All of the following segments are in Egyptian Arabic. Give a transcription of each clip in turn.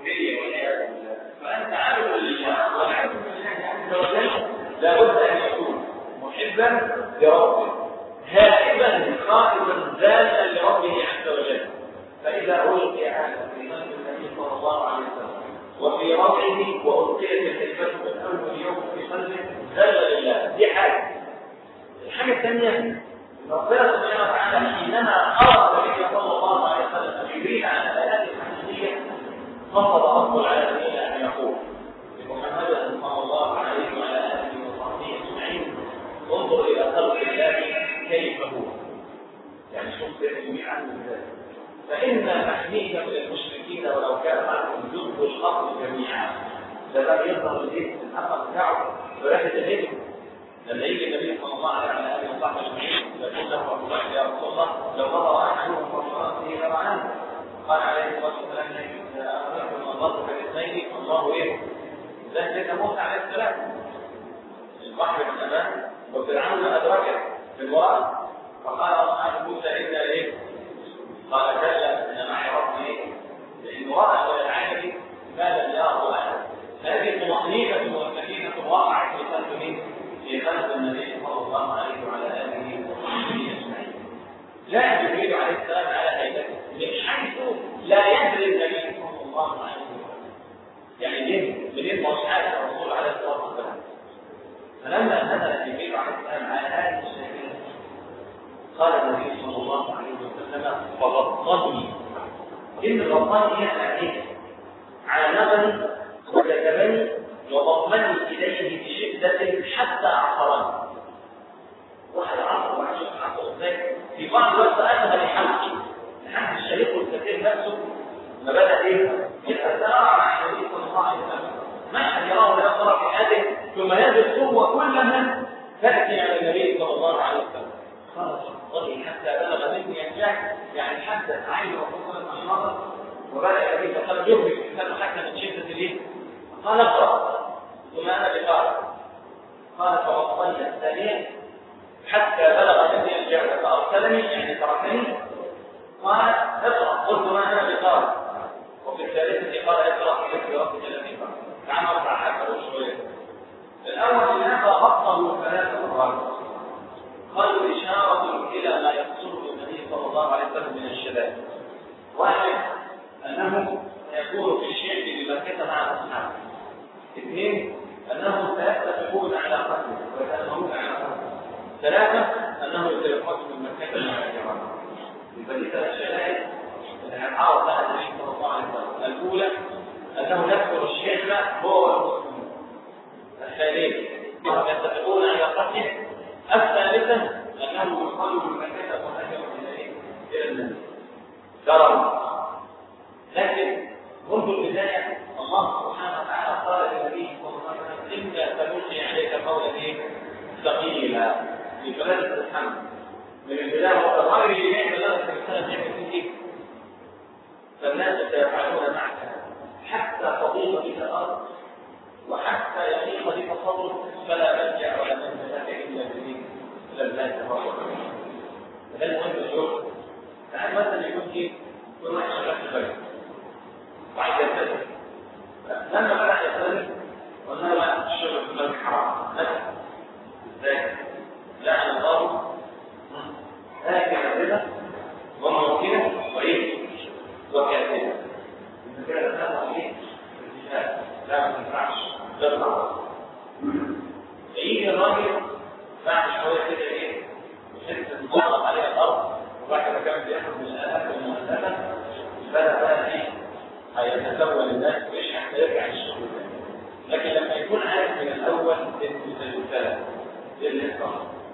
الالوهيه والعياذ بالله فانت عابد لله والعبد لله عز وجل لابد ان يكون محبا لربه هائبا خائفا ذاتا لربه عز وجل فاذا القي على في قلب النبي صلى الله عليه وسلم وفي رفعه والقيت الكلمه من اول يوم في قلبه ذل لله دي حاجه الحاجه الثانيه ربنا سبحانه وتعالى حينما ارى النبي صلى الله عليه وسلم ان يريد عن الايات الحقيقيه خفض افضل على الى ان يقول لمحمد صلى الله عليه وعلى اله وصحبه اجمعين انظر الى خلق الله كيف هو يعني شوف جميعا من ذلك فإن تحميك من المشركين ولو كان معكم جند الأرض جميعا ده بقى يظهر الايه الحق بتاعه بريحة الهجر لما يجي النبي صلى الله عليه وآله وصحبه أجمعين يقول له أبو بكر يا رسول الله لو نظر أحدهم فوق رأسه لرعاه قال عليه الصلاة والسلام أخبركم الله بالاثنين الله إيه؟ ده سيدنا موسى عليه السلام البحر من الأمام وفرعون أدركه في الوراء فقال أصحاب موسى إنا إيه؟ قال كلا ان معي ربي لانه راى ولا العالم ما لم يره احد هذه طمانينه وسكينه وقعت في قلب مين؟ في قلب النبي صلى الله عليه وعلى اله وصحبه اجمعين. جاء جبريل عليه السلام على هيئته من حيث لا يدري النبي صلى الله عليه وسلم. يعني ليه؟ منين ما مش عارف الرسول عليه الصلاه والسلام. فلما نزل جبريل عليه السلام على هذه الشاكله قال النبي صلى الله عليه وسلم فغطني ان غطاني يعني على نغمي وكتبني وضمني اليه بشده حتى اعصرني واحد عصر واحد شوف عصر ازاي في بعض الوقت اذهب لحلقي لحد الشريط والكثير نفسه ما بدا ايه يتسارع مع النبي صلى الله عليه وسلم مشهد يراه لاخر في حياته ثم هذه القوه كلها تاتي على النبي صلى الله عليه وسلم خرج الطريق حتى بلغ مني الجهل يعني حتى عين الرسول صلى الله عليه وسلم وبدا النبي صلى الله عليه وسلم يهرب الانسان حتى من شده الايه؟ قال اقرا ثم انا بقارئ قال فوصلني الثانيه حتى بلغ مني الجهل فارسلني يعني تركني قال اقرا قلت ما انا بقارئ وفي الثالثه قال اقرا باسم ربك الذي خلق تعال ارفع حتى شويه الاول لماذا غطه ثلاث مرات قالوا إشارة إلى ما يقصده النبي صلى الله عليه وسلم من الشباب. واحد أنه يكون في الشيء بمكة مع أصحابه. اثنين أنهم سيتفقون على قتله ويتأمرون على قتله. ثلاثة أنه سيخرج من مكة مع الجماعة. يبقى دي ثلاث شدائد عرض لها النبي صلى الله عليه وسلم. الأولى أنه يذكر الشيخ هو والمسلمون. الثانية أنهم يتفقون على قتله الثالثة أنه يخرج من مكة وهاجر إلى إلى النبي. درم لكن منذ البداية الله سبحانه وتعالى قال للنبي صلى الله عليه وسلم إنا سنلقي عليك قولا إيه؟ ثقيلا في بلد الحمد من البداية هو غير اللي يعمل لنا في السنة يعمل فيك فالناس سيفعلون معك حتى تضيق بك الأرض وحتى يضيق بك صدرك فلا ملجأ ولا منجا لك إلا بذيك إلى الله تبارك وتعالى ده المهم الشغل تعال مثلا يكون في كل واحد شغال في البلد وعايز يبتدئ لما بدأ يبتدئ قلنا له الشغل في البلد حرام مثلا ازاي؟ لعن الله هاكل الربا وموكله وايه؟ وكاتبه كده دخلنا ايه؟ لا ما تنفعش تطلع يجي الراجل بعد شويه كده ايه؟ يحس ان ضغط عليها الارض وبعد ما كان بياخد من الاهل والمؤسسه بدا بقى ايه؟ هيتسول الناس مش حتى يرجع للشغل تاني لكن لما يكون عارف من الاول انه سيبتلى ايه اللي يحصل؟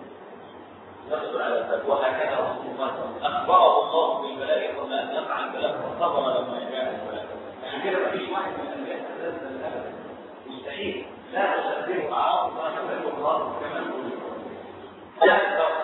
نصبر على ذلك وهكذا رسول الله صلى الله عليه وسلم اخبره الله بالبلاء قبل ان يقع البلاء وصبر لما جاء البلاء عشان كده مفيش واحد من الانبياء تنزل ابدا مستحيل لا تشبهه اعراض ما شبهه الله كما يقول لا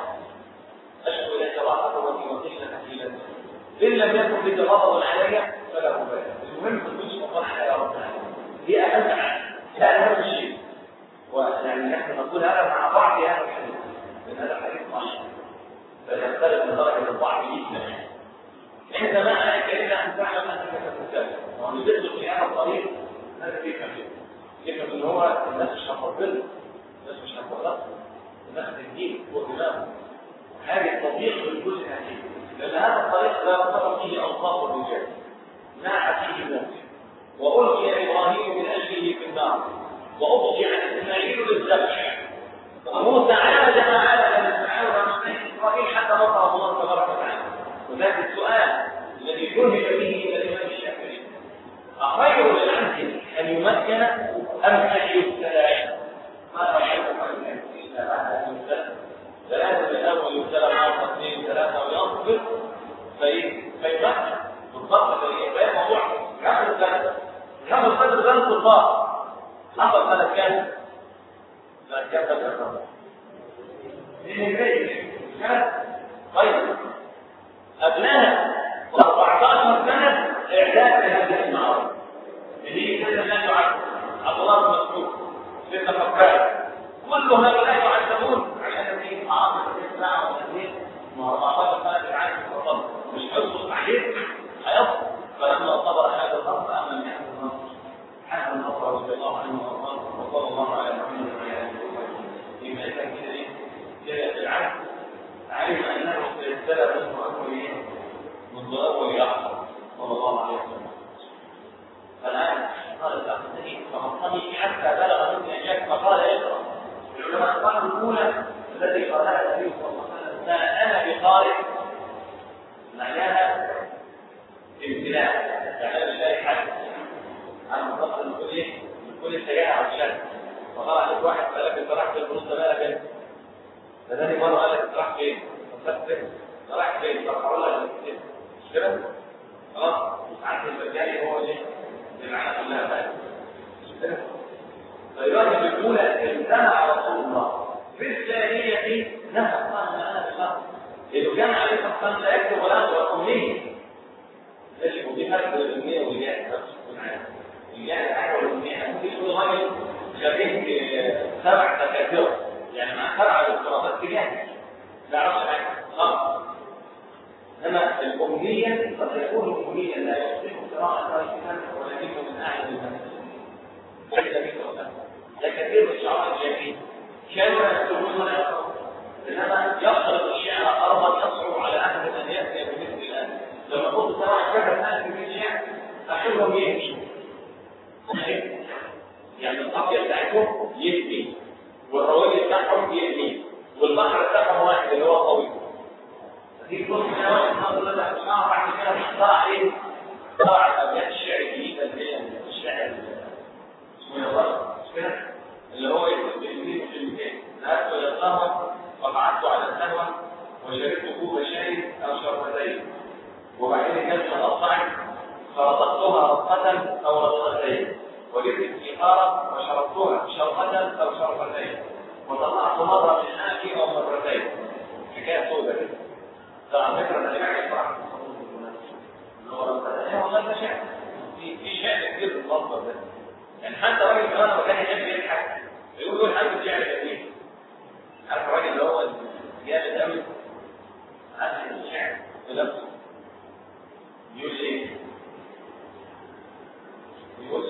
اشكو اليك راحه ربي وقله حيلتي ان لم يكن بك غضب علي فلا ابالي المهم ما تكونش مقرحه يا رب العالمين هي اهم حاجه لا اهم شيء ويعني نحن نقول هذا مع بعض هذا الحديث لان هذا حديث ضعيف فيختلف من درجه الضعف جدا عندما أنك إلا أن تعلم أنك تتكلم وأن يدل قيام الطريق هذا فيه خفيف يفهم ان هو الناس مش هتفضله الناس مش هتفضله الناس تدين فوق دماغه هذه التطبيق بالجزء الأخير لأن هذا الطريق لا يعتبر فيه أوصاف الرجال ناح فيه موت وألقي إبراهيم من أجله في النار وأضجع إسماعيل للذبح وموسى عاد ما عاد من فرعون عن إسرائيل حتى نصره الله تبارك وتعالى وذلك السؤال الذي جهل به إلى الإمام الشافعي أخير للعبد أن يمكن أم أن يبتلى؟ ما رأيكم أن إلا بعد أن يبتلى ثلاثة من أول يبتلى مرة اثنين ثلاثة ويصبر فيمكن بالضبط فهي موضوع كم السنة كم السنة سنة الله حصل سنة كام؟ سنة كام سنة طيب أبناء 14 سنة إعداد لهذه المعارض اللي هي سنة لا يعد عبد الله بن مسعود سنة فكار كل هؤلاء يعذبون على هذه المعارض الإسلام والدين ما 14 سنة العالم فقط مش حفظ عليه هيصبر فلما صبر هذا الأمر أمن يحفظ النصر حسن النصر رضي الله عنه وارضاه وصلى الله على محمد وعلى آله وصحبه فيما كان كده إيه؟ جاء في العهد علم أنه سيبتلى منه أول إيه؟ منذ أول لحظة صلى الله عليه وسلم فالآن قال الأخذني فمصني حتى بلغ مني أجاك فقال اقرأ العلماء قالوا الأولى التي قالها النبي صلى الله عليه وسلم ما أنا بقارئ معناها امتلاء يعني مش حد انا مفصل من كل ايه؟ من كل سيئه على الشر فقال عليك واحد قال لك انت رايح الفلوس ده مالك انت فداني مره قال لك انت رايح فين؟ فصلت فين؟ رايح فين؟ طب هقول لك مش كده؟ خلاص عارف المجالي هو ايه؟ اللي معانا كلها بقى مش كده؟ فالراجل الاولى امتنع رسول الله في الثانيه نهى قال انا بالله لانه كان عليه الصلاه والسلام لا يكتب ولا يقرا امنيه لازم يكون في فرق بين الامنيه والجهل نفسه يكون عارف الجهل حاجه والامنيه ممكن يكون راجل خريج سبع دكاتره يعني مع سبع دكتوراه بس جاهل لا يعرفش حاجه خالص انما الامنيه قد يكون امنيا لا يصلح قراءه الكتاب ولكنه من اعلى المسلمين ولذا بيته ده كثير من الشعراء الجاهلين كانوا يكتبون ولا يقرؤون انما يخلط الشعر ارضا يصعب على احد ان ياتي بمثل الان لما قلت ترى كذا الناس في الشعر احبهم يمشي يعني القافيه بتاعتهم يبني والروايه بتاعهم يبني والبحر بتاعهم واحد اللي هو طويل دي تبص كده واحد الحمد لله ده مش عارف بعد كده مش طلع عليه طلع ابيات الشعر الجديده اللي هي الشعر اسمه يا مش كده اللي هو يكتب بالانجليزي كلمتين ذهبت الى القهوه وقعدت على القهوه وشربت كوب شاي او شربتين وبعدين جبت الاصبع فرطتها رطه او رطتين وجبت السيجاره وشربتها شربه او شربتين وطلعت مره من انفي او مرتين حكايه سوداء كده طبعا فكره انا يعني صراحه والله ده شعر في في شعر كتير في المصدر ده يعني حتى راجل كمان لما كان يحب يضحك يقول له حاجه شعر جميل عارف الراجل اللي هو جامد قوي عارف الشعر بنفسه يقول ايه؟ يقول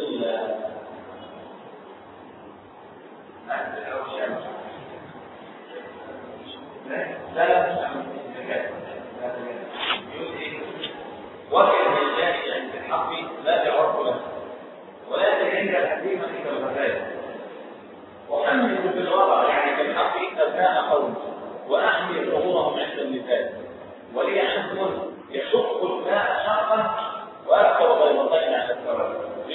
لا لا يقول ايه؟ وكل من جاهل عند الحق لا يعرف له ولكن عند الحكيمة كالغزال وأمن في الوضع يعني بالحق أبناء قوم وأحمي ظهورهم عند النساء ولي عزم يشق الماء شقا وأكثر بيضتين على الثرى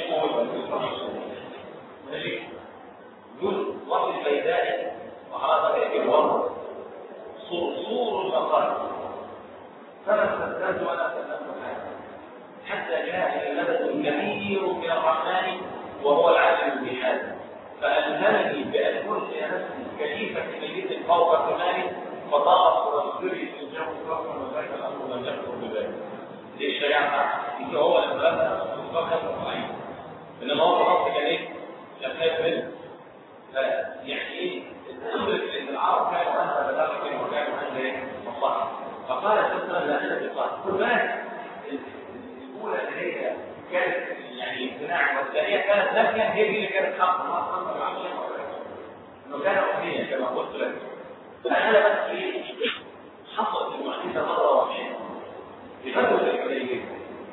ماشي يقول وصف البيداء وحرص به الوضع صرصور المقال فما استخدمت ولا استخدمت حتى جاء اللبس الكبير من الرحمن وهو العالم بهذا فألهمني بأن أرسل نفسي كليفة ميت فوق كمالي فضاقت رسولي في الجو رحمة وذلك الأمر لم يكن بذلك دي الشريعة إذا هو لما بدأ فقط معين إنما هو خلاص كان إيه؟ كان خايف منه فيعني إيه؟ تدرك إن العرب كانوا أنت بلغت وكانوا عند إيه؟ مصلحة فقال سيدنا لا أنا بقال خد بالك الأولى اللي هي كانت يعني امتناع والثانيه كانت نافيه هي دي اللي كانت حقا انه كان امنيا كما قلت لك فانا بس ايه حصلت المعجزه مره واحده في غزوه الحديبيه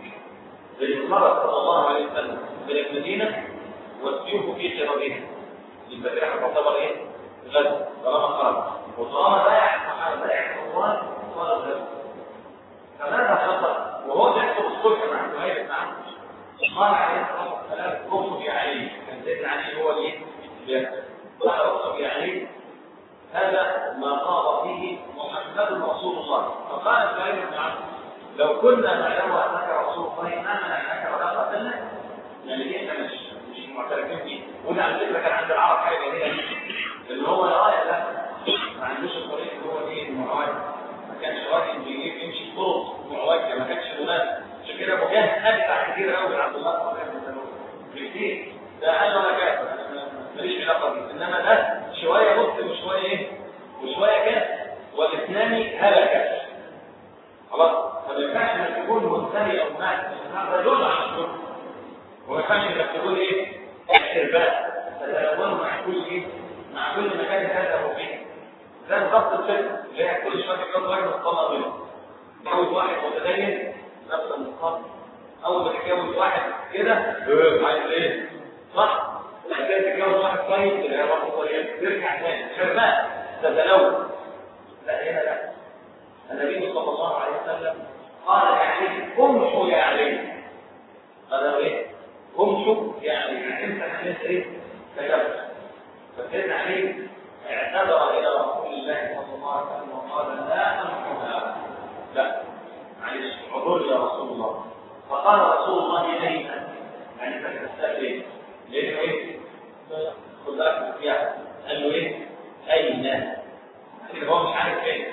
زي مرة صلى الله عليه وسلم من المدينه والسيوف في قرابها البديعه تعتبر ايه؟ غزو طالما خرج وطالما بايع الصحابه بايع الصحابه صار غزو فماذا حصل؟ وهو يحصل الصلح مع سهيل بن عمرو قال عليه الصلاه والسلام اخرج يا علي كان سيدنا علي هو اللي قال اخرج يا علي هذا ما قال فيه محمد رسول الله فقال سهيل بن عمرو لو كنا نعلم انك رسول الله ما منعناك ولا قتلناك يعني دي احنا مش مش معترفين فيه وده على فكره كان عند العرب حاجه جميله اللي هو الرايه ده ما عندوش الطريق اللي هو ايه المعواج ما كانش راجل بيجيب يمشي طرق معوجه ما كانش مناسب عشان كده ابو جهل ادفع كتير قوي من عبد الله بن عبد الله بكتير ده قال له انا كافر ماليش علاقه بيه انما ده شويه مسلم وشويه ايه وشويه كافر والاثنان هلكا خلاص فما ينفعش انك تكون منتهي او مات هذا يدل على الشرك وما ينفعش انك تقول ايه احترباء تتلون مع كل ايه مع كل مكان هذا هو فيه ده بالظبط الفكره اللي هي كل شويه كده واحد مقام بينهم تجوز واحد متدين نفس المقام اول ما تتجوز واحد كده عايز ايه صح بعد كده تتجوز واحد طيب اللي هي واحد طيب ترجع تاني حرباء تتلون لا هنا لا النبي صلى الله عليه وسلم قال يا علي امحوا يا علي قال ايه امحوا يا علي يعني انت عملت ايه كتبت فسيدنا علي اعتذر الى رسول الله صلى الله عليه وسلم وقال لا امحوها لا معلش عذر يا رسول الله فقال رسول الله اين يعني فتستاذن ايه لانه ايه خد بالك فيها قال له ايه اين يعني هو مش عارف ايه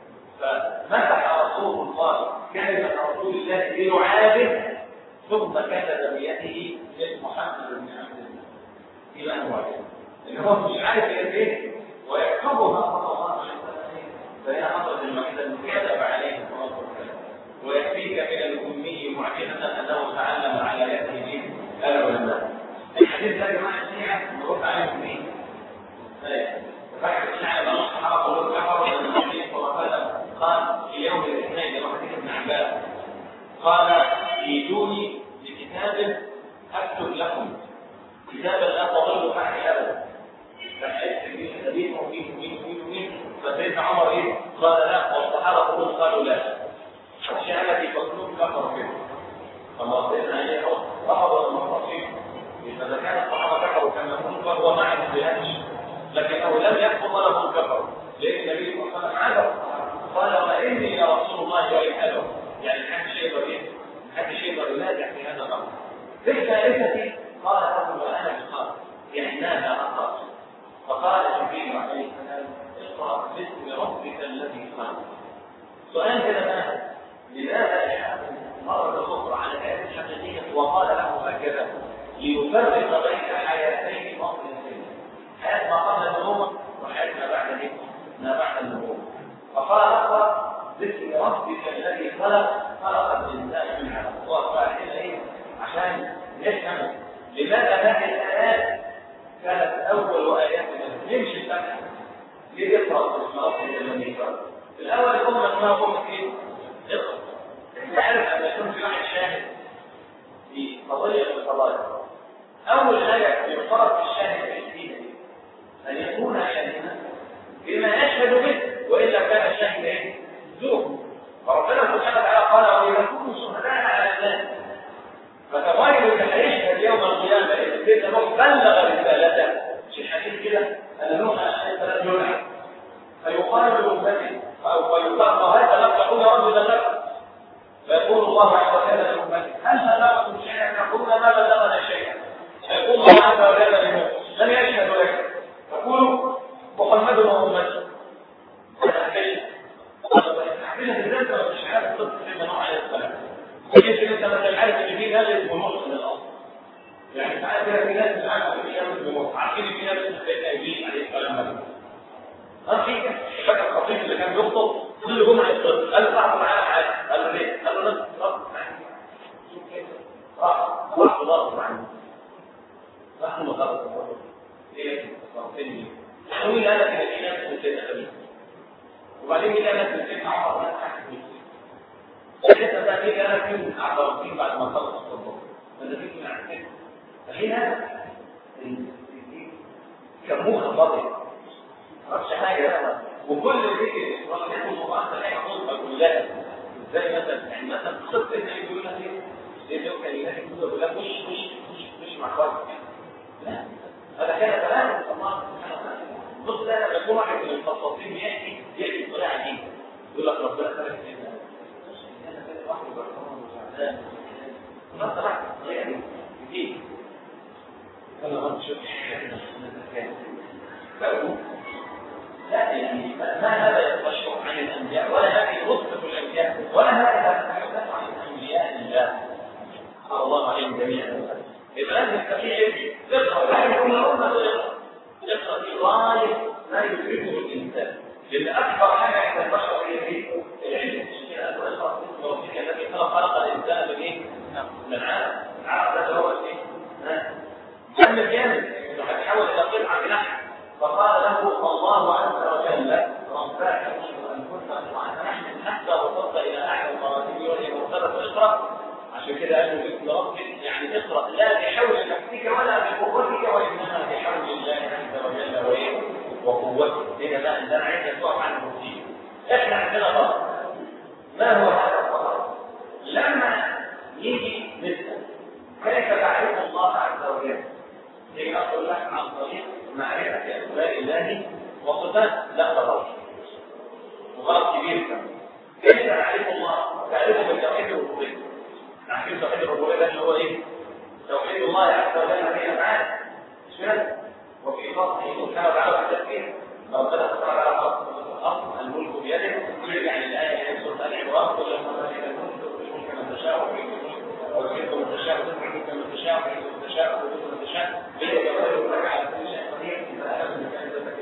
فمسح رسول الله كلمة رسول الله بلعابه ثم كتب بيده اسم محمد بن عبد الله إلى أنواعه إن هو مش عارف إيه ويكتبها صلى الله عليه وسلم فهي حصلت المعجزة أنه كتب عليه الصلاة والسلام ويكفيك من الأمي معجزة أنه تعلم على يده العلماء الحديث ده يا جماعة الشيعة نرد عليهم مين؟ فاكر الشيعة بقى الصحابة كلهم كفروا أن النبي صلى الله عليه وسلم قال في يوم الاثنين لما حديث ابن عباس قال ايتوني بكتاب اكتب لكم كتابا لا تضل معي ابدا حديث ومين ومين ومين ومين فسيدنا عمر ايه؟ قال لا والصحابه كلهم قالوا لا الشهاده في مكتوب كفروا كده فما سيدنا عليه رفض المعتصم اذا كان الصحابه كفروا كان يكون فهو مع الزيادش لكنه لم يكفر ولهم كفروا لان النبي صلى الله عليه وسلم عذر قال واني يا رسول الله ويحله يعني محدش يقدر ايه؟ محدش يقدر ينازع في هذا الامر. ليس ليس قال ابو وانا بقال يعني ماذا اقرا؟ فقال جبريل عليه السلام اقرا باسم ربك الذي خلق. سؤال كده بقى لماذا اشعر مرة أخرى على الآيات الحقيقية وقال له هكذا ليفرق بين حياتين مصريتين حياة ما قبل النبوة وحياة ما بعد ما بعد النبوة فقال اقرا باسم ربك الذي خلق خلق الانسان من علق وقال ايه عشان نفهم لماذا هذه الايات كانت اول ايات نمشي الفتح ليه اقرا باسم ربك الذي خلق الاول الامه اسمها امه ايه؟ اقرا انت عارف ان يكون في واحد شاهد في قضيه من القضايا اول حاجه يفترض في الشاهد في الدين ان يكون شاهدا بما يشهد به والا كان الشاهد ايه؟ زور فربنا سبحانه وتعالى قال ويكونوا شهداء على الناس فتخيل اللي هيشهد يوم القيامه ان سيدنا نوح بلغ رسالته مش الحديث كده ان نوح عليه السلام يلعن فيقال لامته او فيقال هذا لم تكون رجلا لك فيقول الله عز وجل لامته هل بلغتم شيئا تقولون ما بلغنا شيئا فيقول الله عز وجل لنوح لم يشهد لك تقول محمد وامته مش عارف قصه سيدنا نوح عليه السلام يمكن انت مثلا عارف ان في ناس اسمه نوح من الاصل يعني ساعات كده في ناس مش عارفه في ناس اسمه نوح عارفين ان في ناس اسمه سيدنا ابراهيم عليه السلام مثلا اه في فاكر الخطيب اللي كان بيخطب كل جمعه يخطب قال له صاحبه معانا عادي قال له ليه؟ قال له ناس رب راح راح ضغط عنه راح مغرب ايه فين مين قال لك ان في ناس من سيدنا خليل وبعدين مين قال لك ان سيدنا عمر ناس تحت ساعتها بقى مين قال لك مين اعترفين بعد ما خلص الصدق فده فيك من عندك فهنا سموها فاضي ما اعرفش حاجه وكل ذكر ولا يكون مؤثر حاجه خطبه كلها زي مثلا يعني مثلا خطه اللي بيقول لك ايه ليه كان يلاقي كده بيقول لك مش مش مش مش مع اخواتك لا هذا كان كلام الله سبحانه وتعالى بص ده لما يكون واحد من المخصصين بيحكي يحكي بطريقه عجيبه يقول لك ربنا خلق سيدنا واحد وزعلان ما طلعت يعني جديد انا غلط شوف لا يعني ما هذا يتبشر عن الانبياء ولا هذه رتبه الانبياء ولا هذا يتحدث عن انبياء الله صلى الله عليهم جميعا يبقى لازم تستطيع تقرا لا يكون امه تقرا تقرا في غايه ما يدركه الانسان لان اكبر حاجه عند البشر هي ايه؟ العلم اقرا اسم ربك الذي خلق الانسان من ايه؟ من علم العلم ده هو ايه؟ دم الجامد هتحول الى قطعه لحم فقال له الله عز وجل رباك اشهد ان كنت نحن حتى وصلت الى اعلى المراتب وهي مرتبه اقرا عشان كده قال له باسم ربك يعني اقرا لا بحول نفسك ولا بقوتك وانما بحول الله عز وجل وايه وقوته هنا بقى ده انا عايز اسوق عنه كتير احنا عندنا غلط ما هو هذا الغلط لما يجي نسال كيف تعرف الله عز وجل هي اقول لك عن طريق معرفه اسماء الله وصفات لا غلط وغلط كبير كمان كيف تعرف الله تعرفه بالتوحيد الربوبيه تعريف توحيد الربوبيه ده اللي هو ايه توحيد الله عز وجل في افعاله مش كده وفي خاصه سبحانه وتعالى في التفكير ربنا سبحانه وتعالى الارض الملك بيده يرجع للايه في سوره ال عمران كل ما ملك الملك الملك من تشاء وتملك من تشاء وتملك من تشاء وتملك من تشاء وتملك من تشاء بيدك يقول لك على كل شيء قدير اذا اخذ مكان ذاتك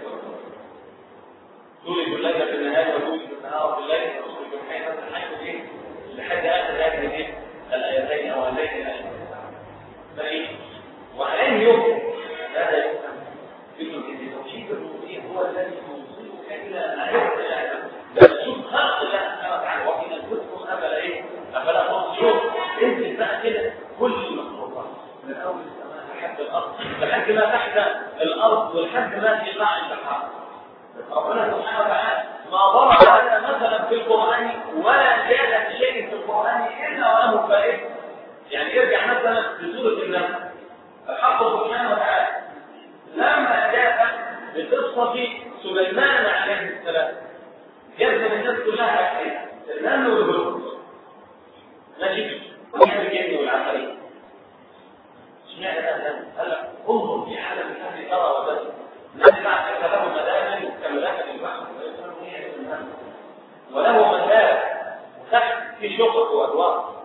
تولد الليل في النهار وتولد النهار في الليل وتخرج الحي من الحي ايه لحد اخر هذه الايه الايتين او هذين الايتين وعليه يمكن هذا يفهم في توحيد الربوبيه هو الذي يوصلك الى معرفه الله بس شوف خلق الله سبحانه وتعالى وفي انفسكم افلا ايه افلا تبصرون انت بقى كده كل المخلوقات من اول السماء لحد الارض لحد ما تحت الارض ولحد ما في قاع البحار ربنا سبحانه وتعالى ما ضرب هذا مثلا في القران ولا زاد شيء في القران الا وله فائده يعني يرجع مثلا لسوره النمل الحق سبحانه وتعالى لما جاء بقصه سليمان عليه السلام يلزم الناس كلها حاجتين النمل والهدهد ماشي وكان الجن والعفاريت اشمعنى ده قال لك انظر في عالم الفهم ترى وبس الذي بعد له مداخل كمداخل البحر وله مدار تحت في شقق وادوار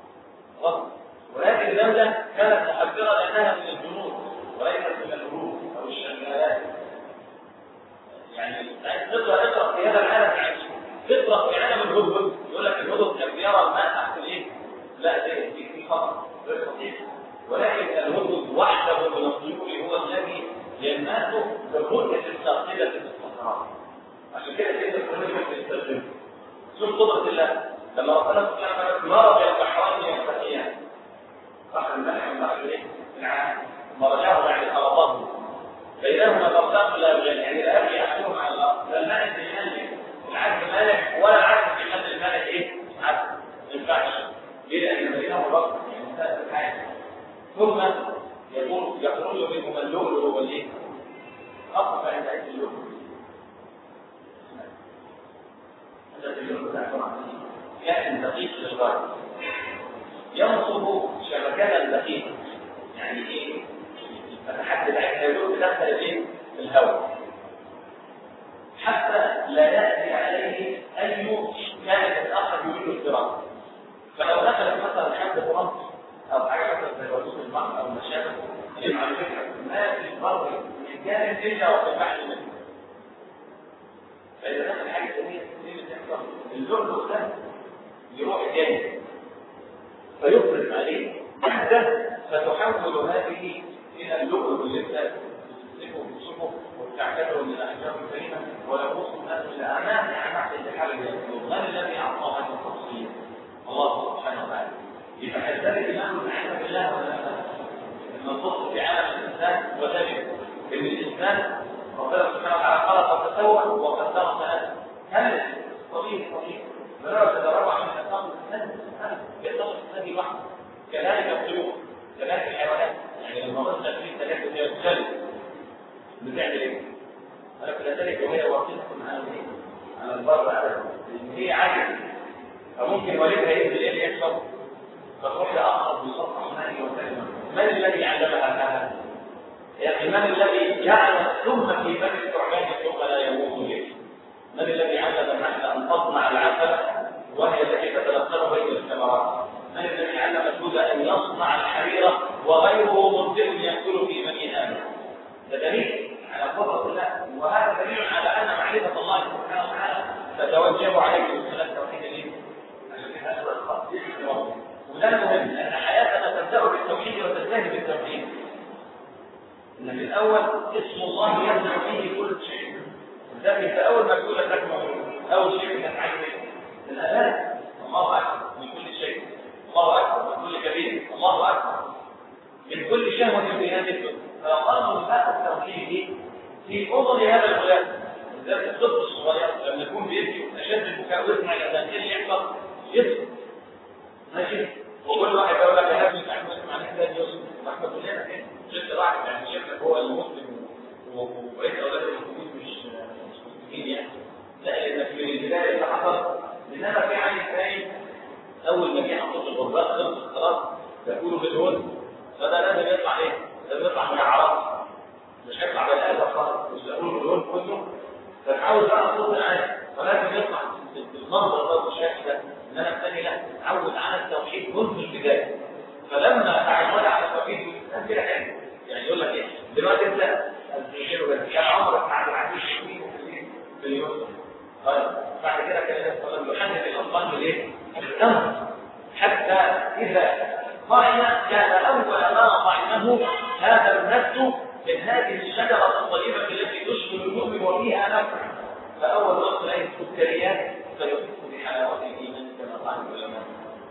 ولكن الدولة كانت محذرة لأنها من الجنود وليست من الهروب أو الشمالات يعني تقرأ اقرأ في هذا العالم يعني تقرأ في عالم الهدهد يقول لك الهدهد كان بيرى الماء تحت الايه؟ لا ده في خطر غير صحيح ولكن الهدهد وحده من الطيور هو الذي ينمات بالرؤية الثاقبة في الصحراء عشان كده سيدنا الكريم يستخدم شوف قدرة الله لما ربنا سبحانه وتعالى مرض البحرين يلتقيان بحر الملح والبحر الايه؟ العام مرجعه بعد الأرض بينهما برزاق لا يوجد يعني لا يبقي احدهم على الارض لا الملك بيملك العبد مالك ولا العبد في حد الملك ايه؟ عبد ما ينفعش ليه؟ لان بينهما برزاق يعني مسألة الحاجة ثم يقول يخرج منهما اللؤلؤ والايه؟ اقف عند عيد اللؤلؤ هذا اللؤلؤ ده كائن دقيق للغايه ينصب شبكة دقيقة يعني ايه؟ فتحدد عنها يدور تدخل الايه؟ في الهواء حتى لا ياتي عليه اي كان يتاخر يريد اضطراب فلو دخلت مثلا حد فرنسا او حاجه مثلا زي وسوس البحر او المشاكل اللي على فكره ما في البر من جانب ترجع وتبعد منه فاذا دخل حاجه ثانيه اللي بتحصل اللؤلؤ ده يروح جاي فيفرض عليه وحده فتحول هذه الى اللؤلؤ اللي انت تمسكه وتشوفه وتعتبره من الاحجار الكريمه ويقص الناس الى امام اعماق الانتحال من الذي اعطى هذه التفصيل الله سبحانه وتعالى يبقى كذلك الامام الحمد بالله ولا لا ننتصر في عالم الانسان وتجد ان الانسان ربنا سبحانه وتعالى خلق وتسوى وقدر ثلاثه هل طبيعي طبيعي فلا تتبرع من الأسلام الإنسان يتصل هذه واحدة كذلك الطيور كذلك الحيوانات يعني لما قلنا في ثلاثة هي الكلب بتعمل ايه؟ أنا كذلك وهي واقفة على ايه؟ على البر على هي عاجزة فممكن والدها ينزل ايه يحصل فتروح لأقرب بسطح ماء وكلمة من الذي علمها هذا؟ يعني من الذي جعل ثم في فم الثعبان ثم لا يموت به؟ من الذي علم النحل ان تصنع العسل وهي التي تتلقنه بين الثمرات من الذي علم الجود ان يصنع الحريره وغيره مبدع ياكل في بني ادم ده دليل على قدره الله وهذا دليل على ان معرفه الله سبحانه وتعالى تتوجب عليك من التوحيد ليه؟ وده المهم لان حياتنا تبدا بالتوحيد وتنتهي بالتوحيد ان في الاول اسم الله يبدا فيه كل شيء لكن في اول ما تقول لك اول شيء انك عايز الاذان الله اكبر من كل شيء الله اكبر من كل كبير الله اكبر من كل شهوه في هذه الدنيا فقالوا من هذا التوحيد في اذن هذا الغلام ذلك الطفل الصغير لما يكون بيبكي اشد البكاء ويسمع الاذان ايه اللي يحصل؟ يسكت ماشي وكل واحد يقول لك يا ابني تعمل اسمع الاذان يسكت واحنا كلنا كده شفت واحد يعني شفت هو المسلم وبقيت اولاد المسلمين مش يعني لا لان في البدايه اللي حصل انما في عين ثاني اول ما جه حطوا الغربات خلص خلاص تقولوا بالهون فده لازم يطلع ايه؟ لازم يطلع من العراق مش هيطلع بالآلة خالص مش هيقولوا بالهون كله فتحاول بقى الصوت العالي فلازم يطلع بالمنظر ده والشكل ده ان انا الثاني لا اتعود على التوحيد منذ البدايه فلما تعود على التوحيد الانسان كده حلو يعني يقول لك ايه دلوقتي انت كان عمرك مع العزيز في اليوم طيب بعد كده كان النبي صلى الله عليه وسلم يحدث الاطفال بالايه؟ بالتمر حتى اذا طعم كان اول ما طعمه هذا النفس من هذه الشجره الطيبه التي تشمل المؤمن وفيها نفع فاول ما تلاقي السكريات فيحس بحلاوه الايمان كما قال العلماء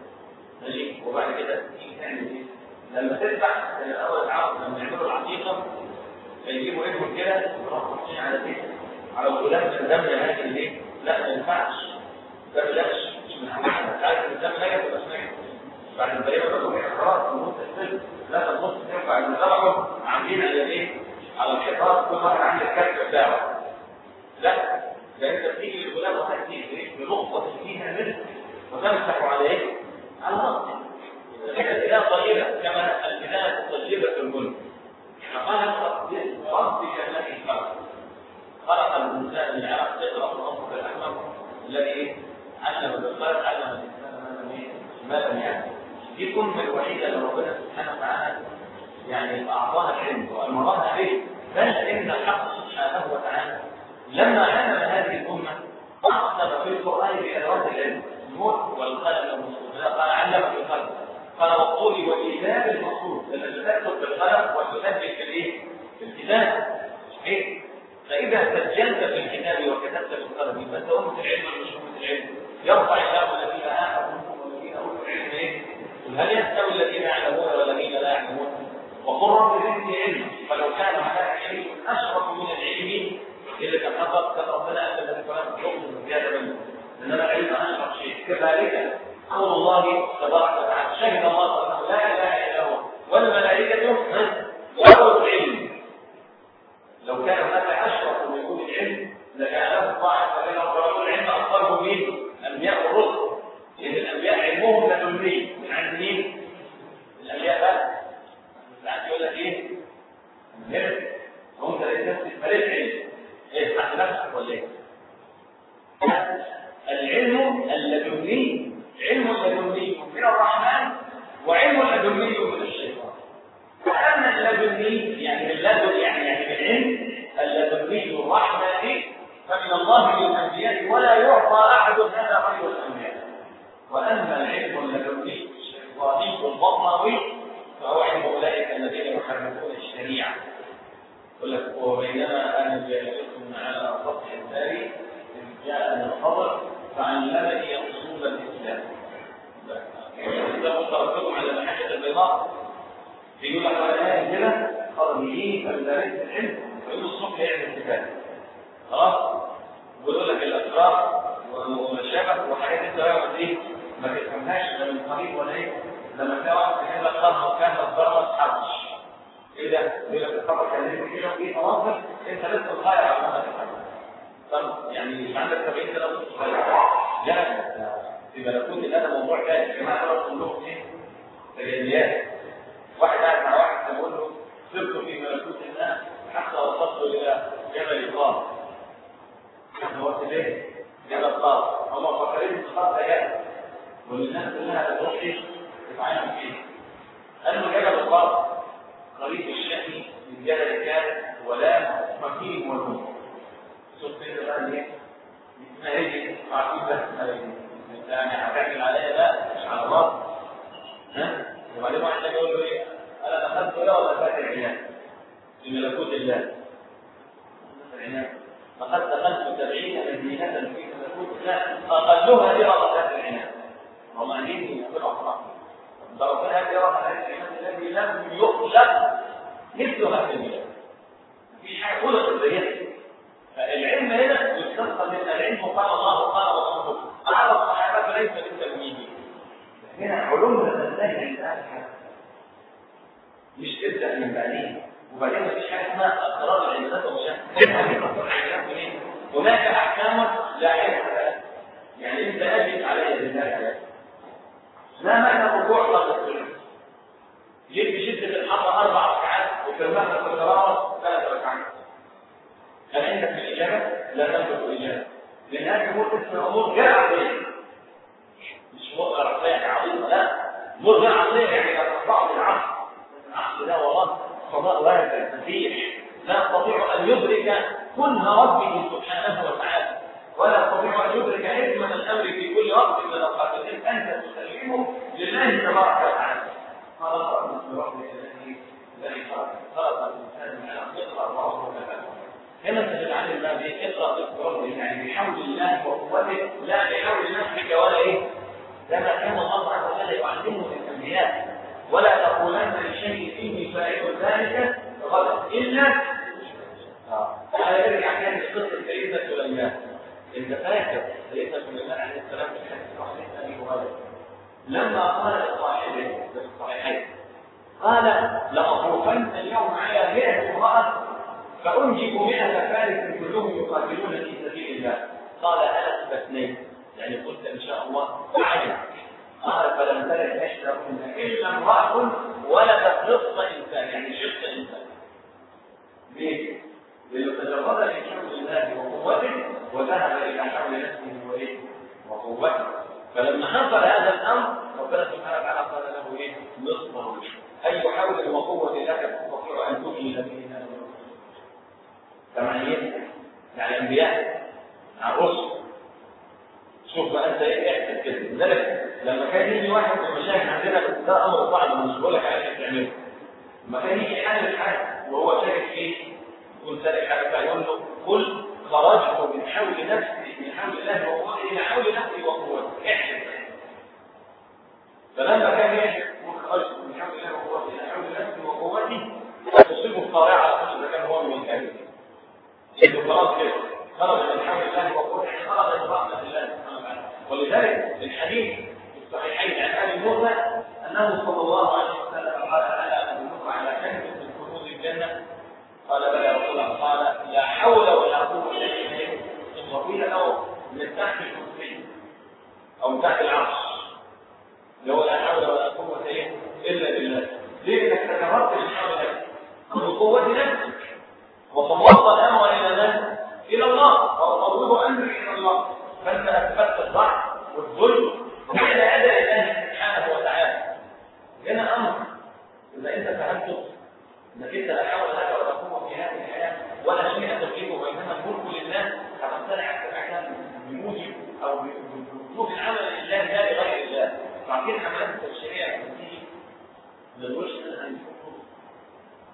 ماشي وبعد كده تيجي تعمل ايه؟ لما تذبح الاول العرب لما يعملوا العقيقه فيجيبوا ابنهم كده ويروحوا حاطين على ايه؟ على الغلام من دم هذه الايه؟ لا ما ينفعش ده بلاش مش من حاجه عارف ان الدم نجس ولا مش نجس بعد البريمه بقول خلاص النص السلم لا النص ينفع ان طلعوا عاملين على ايه؟ على الحيطان كل واحد عنده الكتف بتاعه لا ده انت بتيجي للغلام وهتيجي بنقطه فيها منه وتمسح على ايه؟ على راسه كده البدايه طيبه كما البدايه الطيبه في الملك فقال ربك الذي خلق خلق الانسان من علق اقرا ربك الاكرم الذي علم بالخلق علم الانسان ما لم يعلم دي الامه الوحيده اللي ربنا سبحانه وتعالى يعني اعطاها العلم وامرها به بل ان الحق سبحانه وتعالى لما علم هذه الامه اقسم في القران بادوات العلم النور والقلم قال علم في الخلق قال والطول والكتاب المقصود لان تكتب بالقلم وتسجل في الايه؟ في الكتاب صحيح فاذا سجلت في الكتاب وكتبت بالقلم يبقى انت امه العلم ولا مش امه العلم؟ يرفع الله الذين امنوا منكم والذين اوتوا العلم ايه؟ قل هل يستوي الذين يعلمون والذين لا يعلمون؟ وقل رب زدني علما فلو كان هناك علم اشرف من العلم اللي كان فقط كان ربنا قال الذي كان يؤمن زياده منه انما العلم اشرف شيء كذلك قول الله تبارك وتعالى شهد الله انه لا اله الا هو والملائكه وأولو العلم لو كان هناك اشرف من وجود العلم لجعله طاعه فبين رجل العلم اكثرهم مين؟ الانبياء والرسل لان الانبياء علمهم لدني من عند مين؟ الانبياء بس ساعات يقول لك ايه؟ الملك وانت لقيت نفسك ملك علم ايه تحت نفسك ولا ايه؟ العلم اللدني علم لدني من الرحمن وعلم لدني يحرفون الشريعة يقول لك وبينما أنا جالس على سطح الدار إذ جاءني الخبر فعلمني أصول الإسلام ده تركتهم على المحجة البيضاء يقول لك على الآية كده خرجيه فلدرس العلم ويقول الصبح يعمل كتاب خلاص ويقول لك الأسرار والشبه وحاجات انت بقى ايه ما تفهمهاش لا من قريب ولا ايه لما تلاقي واحد يقول لك قرن وكان الضرر ما تحبش ايه ده؟ يقول لك الخبر كان ليه كده وايه مناظر انت لسه صغير على ما تفهم طب يعني مش عندك 70 سنه لسه صغير لا في ملكوت الله ده موضوع تاني يا جماعه انا كلهم ايه؟ تجليات واحد قاعد مع واحد بيقول له سرت في ملكوت الله حتى وصلت الى جبل الغار هو ليه؟ جبل الغار هم فاكرين ان الغار ده جبل والناس كلها بتروح ايه؟ تتعلم فيه قال له جبل الغار قريب الشأن من جبل كان ولا مكين والموت شفت انت بقى ايه؟ ما هي عارفين بس ما هي انت يعني هتعمل عليا لا مش على الراس ها؟ وبعدين واحد يقول له ايه؟ انا دخلت ولا ولا فاتح العناد في ملكوت الله العناد لقد دخلت سبعين مدينة في ملكوت الله أقلها درجة ذات العناد هم قاعدين يعملوا أخطاء درجتها درجة ذات العناد الذي لم يخلق مثلها في البلاد مفيش حاجة خلقت زيها فالعلم هنا يستنقل من العلم قال الله قال رسوله قال الصحابة ليس بالتلميذ هنا علوم تنتهي عند أهل مش تبدا من بعدين وبعدين مفيش حاجه اسمها اسرار العبادات ومش هناك احكام لا عبره يعني انت اجد علي بالله ما معنى الركوع قبل السجود جيت بشده الحر اربع ركعات وفي المغرب في القراءه ثلاث ركعات هل عندك الاجابه؟ لا تملك الاجابه لان هذه امور اسمها امور غير عقليه مش امور عقليه عظيمه لا امور غير عقليه يعني لا تخضع للعقل العقل ده وراه قضاء واسع مسيح لا يستطيع ان يدرك كنه ربه سبحانه وتعالى ولا يستطيع ان يدرك حكمه الامر في كل وقت من الاوقات انت تسلمه لله تبارك وتعالى قال الله بسم ربك الذي الذي خلق الانسان من علق اقرا الله هنا تجعل ما اقرا باسم ربك يعني بحول الله وقوته لا بحول نفسك ولا ايه كما كان الله عز وجل يعلمه للانبياء ولا تقولن لشيء اني فاعل ذلك غدا الا هذا يرجع كان لقصه سيدنا سليمان انت فاكر سيدنا سليمان عليه السلام في الحديث الصحيح ابي هريره لما قال لصاحبه في الصحيحين قال لاطوفن اليوم على 100 امراه فانجب 100 فارس كلهم يقاتلون في سبيل الله قال انا اثنين يعني قلت ان شاء الله عجب قال فلم تلد احداهن الا امراه ولدت نصف انسان يعني شق انسان ليه؟ لانه تجرد لحول الله وقوته وذهب الى حول نفسه وايه؟ وقوته فلما حصل هذا الامر ربنا سبحانه وتعالى قال له ايه؟ نصفه اي حول وقوه لك تستطيع ان تؤمن به هذا كما يعني الانبياء مع الرسل شوف بقى انت ايه احسب كده لذلك لما كان يجي واحد من المشايخ عندنا بس ده امر صعب مش بقول لك عليه تعمله لما كان يجي حاجه حاجه وهو شاكك فيه يكون سالك حاجه فيقول له قل خرجت من حول نفسي من حول الله وقوته الى حول نفسي وقوته احسب فلما كان يحسب قل خرجت من حول الله وقوته الى حول نفسي وقوتي تصيبه الطارعه على طول اذا كان هو من الكافر انه خلاص كده خرج من حول الله وقوته خرج من رحمه الله سبحانه وتعالى ولذلك الحديث في الصحيحين عن ابي موسى انه صلى الله عليه وسلم قال الا ادلك على كنز من كنوز الجنه قال بلى يا رسول الله قال لا حول ولا قوه الا بالله وقيل له من تحت الكرسي او من تحت العرش لو لا حول ولا قوه الا بالله ليه انك تكررت الحول من قوه نفسك وفوضت الامر الى من؟ الى الله وافوض امري الى الله فانت اثبتت الضعف والظلم وبعد هذا الله سبحانه وتعالى هنا امر اذا انت فهمته انك انت لا حول لك ولا قوه في هذه الحياه ولا شيء تملكه وانما الملك لله هتمتنع احكام بموجب او بوجوب العمل لله لا لغير الله فعشان حملات التشريع بتيجي للوش ان يكون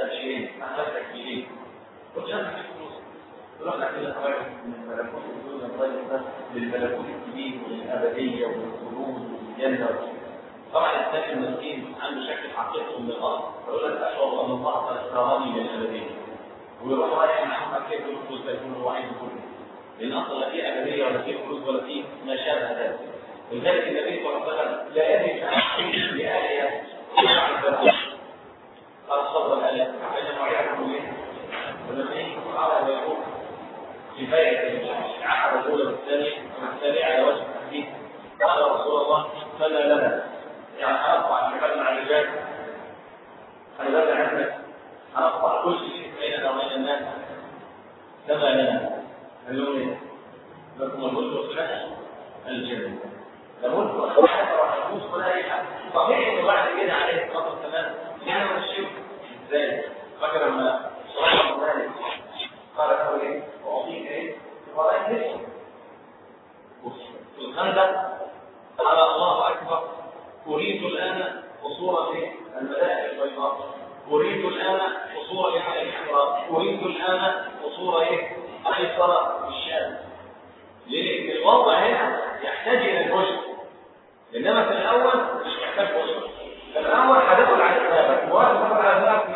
تبشيرين احنا تكبيرين قلت لها في فلوس رحنا كده خرج من ملكوت الدنيا الطيبه للملكوت الكبير والابديه والخلود والجنه طبعا الانسان المسكين عنده شكل حقيقته من الارض فيقول لك اشعر ان الله قد اكرمني بالابديه ويروح رايح معاهم كيف الفلوس يكون هو عايز كله لان اصلا لا في ابديه ولا في فلوس ولا في ما شابه ذلك ولذلك النبي صلى الله عليه وسلم لا يدري عن حقيقه لآلهة قال صلى الله عليه وسلم بين معيارهم ايه؟ ولما يجي على ويقول كفايه العقبه الاولى والثانيه والثانيه على وجه التحديد قال رسول الله فلا لنا يعني هنقطع الكلام مع الرجال هنبدا عندك هنقطع كل شيء بيننا وبين الناس كما لنا اليوم ايه؟ لكم الملك والخلافه الجنه لابد ولا حتى راح يفوز ولا اي حاجه طبيعي انه بعد كده عليه الصلاه والسلام يعني الشرك ازاي؟ فاكر لما صلى الله عليه قال له ايه؟ اعطيك ايه؟ فرايك نفسه في الخندق قال الله اكبر اريد الان قصور ايه؟ الملائكه البيضاء اريد الان قصور ايه؟ الحمراء اريد الان قصور ايه؟ ايسر بالشام لان الوضع هنا يحتاج الى البشر انما في الاول مش محتاج بشر في الاول هتاكل على حسابك موافق على حسابك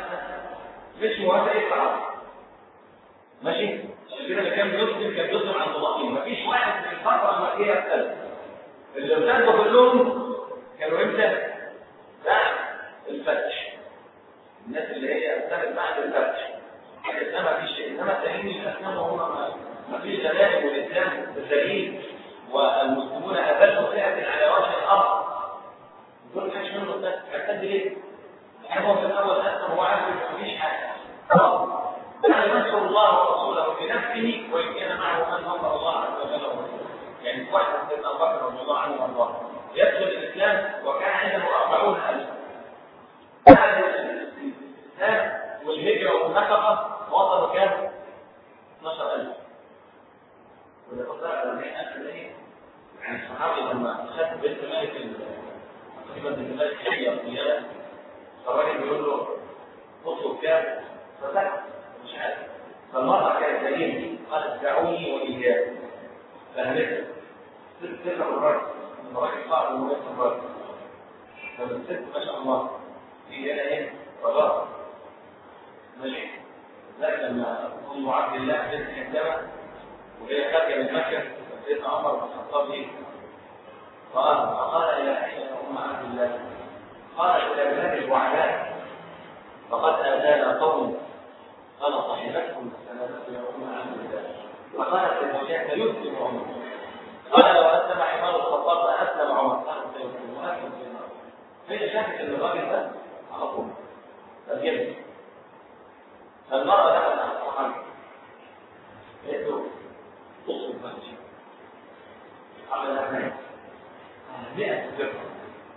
مش موافق يطلع ماشي عشان كده اللي كان بيصدم كان بيصدم عن طبقين مفيش واحد في الفتره المكيه ابتدى اللي ابتدوا كلهم كانوا امتى؟ بعد الفتح الناس اللي هي ابتدت بعد الفتح الاسلام ما فيش شيء انما التانيين الاسلام هم ما فيش دلائل والاسلام ذليل والمسلمون اذلوا فئه على وجه الارض دول ما كانش منه الناس هتقد ليه؟ هو في الاول اسلم هو عارف ان مفيش حاجه خلاص يعني نصر الله ورسوله بنفسه وان كان معه من نصر الله عز وجل ورسوله يعني واحد سيدنا ابو بكر رضي الله عنه وارضاه يدخل الاسلام وكان عنده 40000 بعد الاسلام والهجره والنفقه وصلوا كام؟ 12000 وده تطلع على 100000 ايه؟ يعني الصحابي لما خد بنت مالك تقريبا بنت مالك هي القياده فالراجل بيقول له اطلب كام؟ فسكت مش عارف فالمرأة كانت سليمة قالت دعوني وإياه فهمت ست تسع مرات الراجل صعب انه يفهم مرات فالست ما شاء الله هي هنا ايه؟ رجاء ماشي لكن لما ام عبد الله بنت حكمه وهي خارجه من مكه سيدنا عمر بن الخطاب ايه؟ قال فقال الى اين يا ام عبد الله؟ قالت الى بلاد الوعلاء فقد اتانا قوم قال صاحبتكم السلامة يا أم عبد الله فقالت لزوجها سيسلم عمر قال لو أسلم حمار الخطاب لأسلم عمر قال سيسلم وأسلم في النار فهي شافت أن الراجل ده على طول فالجبل فالمرأة دخلت على الصحابي قالت له اصبر ماشي قال لها نعم 100 درهم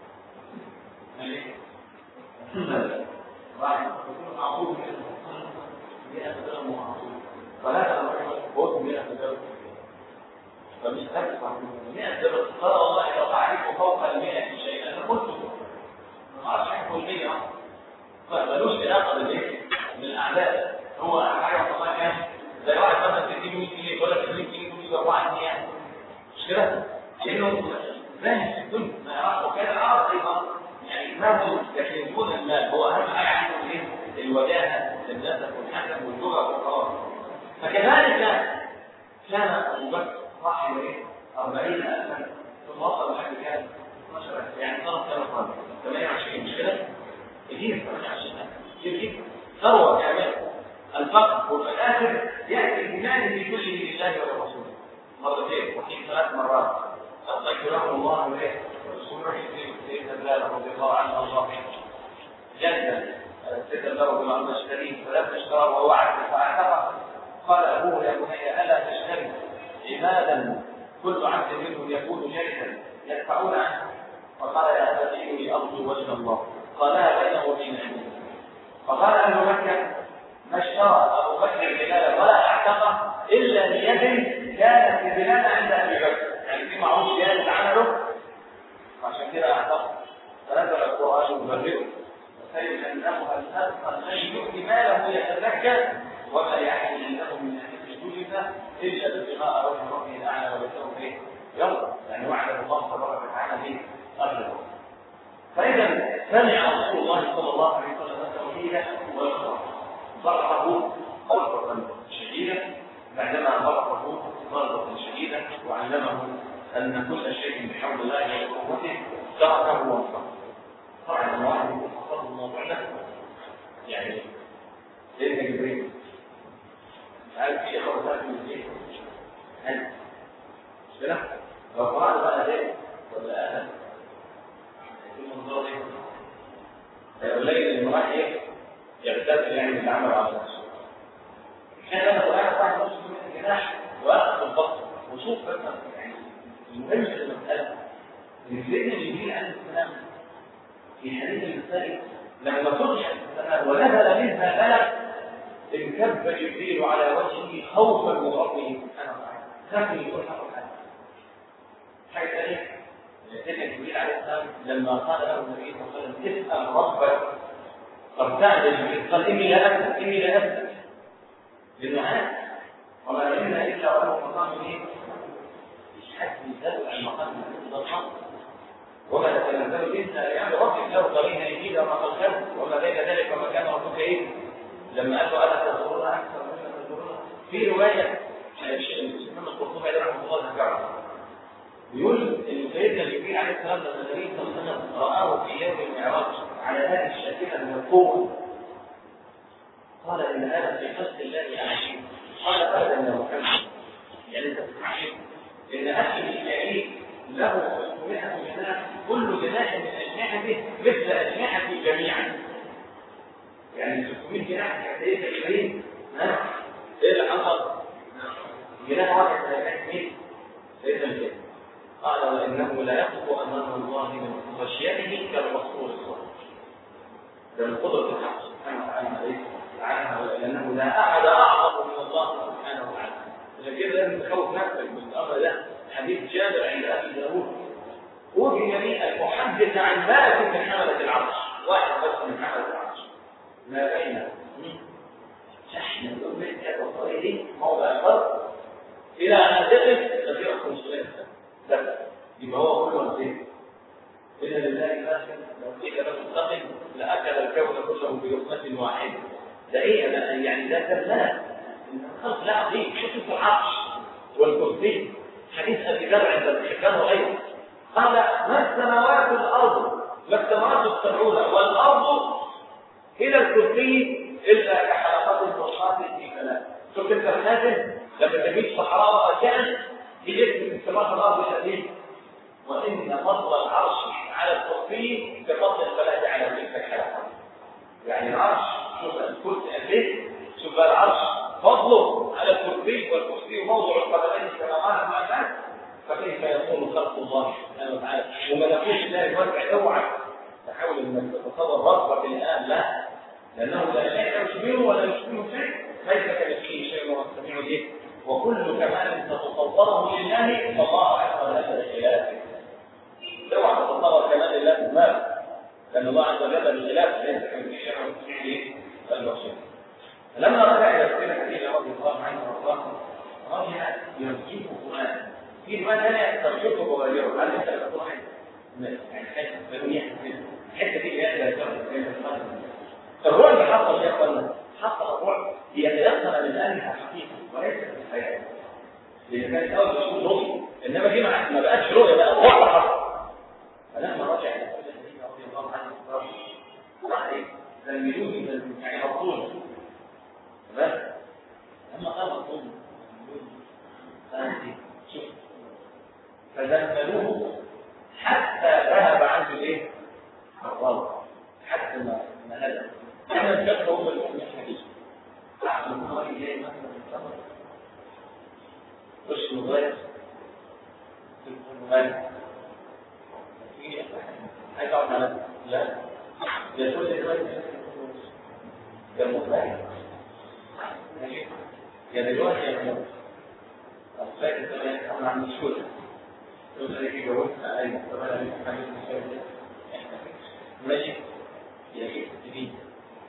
ماشي واحد يكون معقول منه مئة درهم ومعصوم ثلاثة بوت مئة درهم فمش تدفع مئة درهم قال والله لو أعرف فوق المئة شيئا أنا قلت ما أعرفش أحكم المئة فمالوش علاقة بالإيه؟ بالأعداد هو حاجة والله كام زي واحد مثلا تديله 100 جنيه يقول لك 100 جنيه تقول له 4 جنيه مش كده؟ لأنه فاهم في الدنيا ما يعرفش وكان العرب أيضا يعني ما يكنزون المال هو أهم حاجة عندهم إيه؟ الوجاهه النسب والحسب واللغه والقرار فكذلك كان ابو بكر صاحب ايه 40000 ثم وصل لحد كام 12000 يعني صار كام صار 28 مش كده كتير 28000 كتير جدا ثروه كامله الفقر وفي الاخر ياتي بماله كله لله ولرسوله مرتين وحين ثلاث مرات أطلق له الله إليه ورسوله سيدنا بلال رضي الله عنه وارضاه جنة سيدنا له بالأرض اشتريه فلم اشتراه وهو عبد فاعتقه قال أبوه يا بني ألا تشتري عبادا كل عبد منهم يكون جرحا يدفعون عنه فقال يا أبا إني أرجو وجه الله قالها بينه وبين أبيه فقال أهل مكة ما اشترى أبو بكر بلال ولا اعتقه إلا بيد كانت في بلاد عند أبي بكر يعني في معروف جالس عمله عشان كده اعتقد فنزل القرآن يبرئه فإن أنه الأبقى من يؤتي ماله يتزكى وما يحل له من أن يجلس إلا ابتغاء وجه ربه الأعلى ولسوف إيه؟ يرضى يعني وعده الله تبارك وتعالى به أرجو فإذا سمع رسول الله صلى الله عليه وسلم التوحيد والإخلاص ضربه ضربة شديدة بعدما ضربه ضربة شديدة وعلمه أن كل شيء بحول الله وقوته تركه وانصره طبعا الواحد يتصل الموضوع ده يعني سيدنا جبريل هل في خرطات من الزيت؟ هل مش كده؟ لو قرأت بقى زيت ولا أهل في منظور ايه؟ قليل ان الواحد ايه؟ يغتسل يعني بالعمل على نفسه. كان انا واحد واحد نص من الجناح واخذ البطن وشوف بس يعني المهم في المساله ان سيدنا جبريل عليه السلام في حديث المسائل لما فتح السماء ونزل منها ملك انكب جبريل على وجهه خوفا من ربه سبحانه وتعالى خاف من يقول حق حاجه حاجه ثانيه سيدنا جبريل عليه السلام لما قال له النبي صلى الله عليه وسلم اسال ربك فارتعد جبريل قال اني لا اسال اني لا اسال لانه عارف وما منا الا وله مقام ايه؟ مش حد يسال عن مقام الانسان وما نتنزل الا يعني ربك له قرين يجيد وما خلقه وما بين ذلك وما كان ربك ايه؟ لما قال له الا تزورون اكثر مما تزورون في روايه الامام القرطبي عليه رحمه الله ذكرها يقول ان سيدنا جبريل عليه السلام لما النبي صلى الله عليه وسلم رآه في يوم المعراج على هذه الشاكلة من القوة قال ان هذا في خلق الله عجيب قال ابدا يا محمد يعني انت بتعجب ان اخي ميكائيل له 600 جناح كل جناح من اجنحته مثل اجنحتي جميعا يعني 600 جناح قد ايه تقريبا ها ايه اللي حصل؟ جناح واحد جناح مين؟ سيدنا الجنة قال وانه لا يخلق امام الله من خشيته كالرسول الصالح ده من قدره الحق سبحانه وتعالى عليه عنها لانه لا احد اعظم من الله سبحانه وتعالى عشان كده لازم تخوف نفسك من الامر ده حديث جابر عند ابي داوود وجد لي المحدث عن مالك من حمله العرش واحد بس من حمله العرش ما بين شحن الامه والطريق موضع الفرق الى ان تقف مسيره 500 سنه لا يبقى هو كله نصيب إن لله ما لو قيل له استقم لأكل الكون كله بلقمة واحدة ده إيه أنا يعني ده كذاب الخلق لا عظيم شوف العرش والكرسي حديث أبي ذر عند الحكام وغيره قال ما السماوات والأرض ما السماوات السبعون والأرض إلى الكرسي إلا كحلقات الفرقات في كلام شوف أنت النازل لما تجيب صحراء كان بجسم السماء الارض شديد وان فضل العرش على الكرسي كفضل الفلاة على تلك الحلقه يعني العرش شوف الكرسي قد ايه شوف العرش فضله على الكرسي والكرسي موضع القدمين كما قال مع الناس فكيف يكون خلق الله سبحانه وتعالى وملكوت الله الواسع اوعى تحاول انك تتصور ربك الان لا لانه لا شيء يشبهه ولا يشبهه شيء ليس كمثله شيء وهو السميع العليم وكل كمال تتصوره لله فالله عز وجل بخلافه اوعى تتصور كمال الله بالمال لان الله عز وجل بخلافه ليس كمثله شيء ومثله البصير لما رجع الى سيدنا خديجه رضي الله عنها وارضاه رجع يرجيه قران في روايه ثانيه ترجمه وغيره هل انت القران يعني حته بنيه الحته دي جايه الرعب اللي حصل يا اخوانا حصل الرعب ليتيقن من انها حقيقه وليس في الحياه لان كانت اول تكون رؤيه انما دي ما بقتش رؤيه بقى الرعب حصل فلما رجع الى سيدنا رضي الله عنه وارضاه زملوني من يعني مطلوب تمام لما قال مطلوب شوف فزملوه حتى ذهب عنه الايه؟ الروض حتى ما ما هدى احنا الشك هو الام الحديث احسن من راجل جاي مثلا من السمر خش مغير مغير عايز اقعد على لا ده تقول لي دلوقتي ده مغير ماشي يا دلوقتي يا دلوقتي طب فاكر زمان احنا عم نشوف تقول لي جاوبت ايوه طب انا مش حاجه ماشي يا